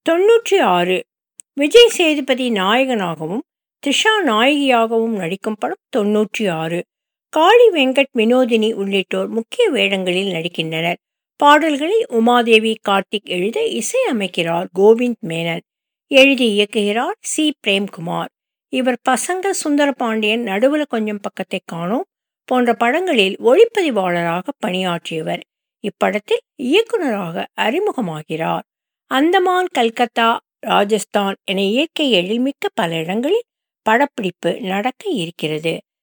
தொன்னூற்றி ஆறு விஜய் சேதுபதி நாயகனாகவும் த்ரிஷா நாயகியாகவும் நடிக்கும் படம் தொன்னூற்றி ஆறு காளி வெங்கட் வினோதினி உள்ளிட்டோர் முக்கிய வேடங்களில் நடிக்கின்றனர் பாடல்களை உமாதேவி கார்த்திக் எழுத இசை அமைக்கிறார் கோவிந்த் மேனன் எழுதி இயக்குகிறார் சி பிரேம்குமார் இவர் பசங்க சுந்தரபாண்டியன் நடுவுல கொஞ்சம் பக்கத்தை காணோம் போன்ற படங்களில் ஒளிப்பதிவாளராக பணியாற்றியவர் இப்படத்தில் இயக்குனராக அறிமுகமாகிறார் அந்தமான் கல்கத்தா ராஜஸ்தான் என இயற்கை எழில்மிக்க பல இடங்களில் படப்பிடிப்பு நடக்க இருக்கிறது